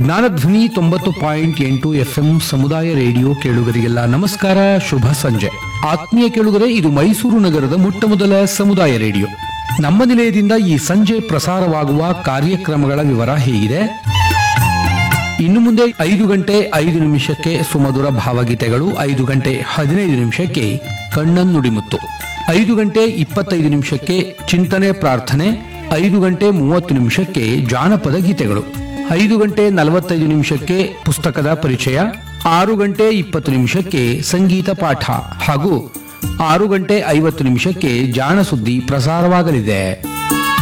ಜ್ಞಾನಧ್ವನಿ ತೊಂಬತ್ತು ಪಾಯಿಂಟ್ ಎಂಟು ಎಫ್ಎಂ ಸಮುದಾಯ ರೇಡಿಯೋ ಕೇಳುಗರಿಗೆಲ್ಲ ನಮಸ್ಕಾರ ಶುಭ ಸಂಜೆ ಆತ್ಮೀಯ ಕೇಳುಗರೆ ಇದು ಮೈಸೂರು ನಗರದ ಮೊಟ್ಟಮೊದಲ ಸಮುದಾಯ ರೇಡಿಯೋ ನಮ್ಮ ನಿಲಯದಿಂದ ಈ ಸಂಜೆ ಪ್ರಸಾರವಾಗುವ ಕಾರ್ಯಕ್ರಮಗಳ ವಿವರ ಹೀಗಿದೆ ಇನ್ನು ಮುಂದೆ ಐದು ಗಂಟೆ ಐದು ನಿಮಿಷಕ್ಕೆ ಸುಮಧುರ ಭಾವಗೀತೆಗಳು ಐದು ಗಂಟೆ ಹದಿನೈದು ನಿಮಿಷಕ್ಕೆ ಕಣ್ಣನ್ ನುಡಿಮುತ್ತು ಐದು ಗಂಟೆ ಇಪ್ಪತ್ತೈದು ನಿಮಿಷಕ್ಕೆ ಚಿಂತನೆ ಪ್ರಾರ್ಥನೆ ಐದು ಗಂಟೆ ಮೂವತ್ತು ನಿಮಿಷಕ್ಕೆ ಜಾನಪದ ಗೀತೆಗಳು ಐದು ಗಂಟೆ ನಲವತ್ತೈದು ನಿಮಿಷಕ್ಕೆ ಪುಸ್ತಕದ ಪರಿಚಯ ಆರು ಗಂಟೆ ಇಪ್ಪತ್ತು ನಿಮಿಷಕ್ಕೆ ಸಂಗೀತ ಪಾಠ ಹಾಗೂ ಆರು ಗಂಟೆ ಐವತ್ತು ನಿಮಿಷಕ್ಕೆ ಜಾಣ ಸುದ್ದಿ ಪ್ರಸಾರವಾಗಲಿದೆ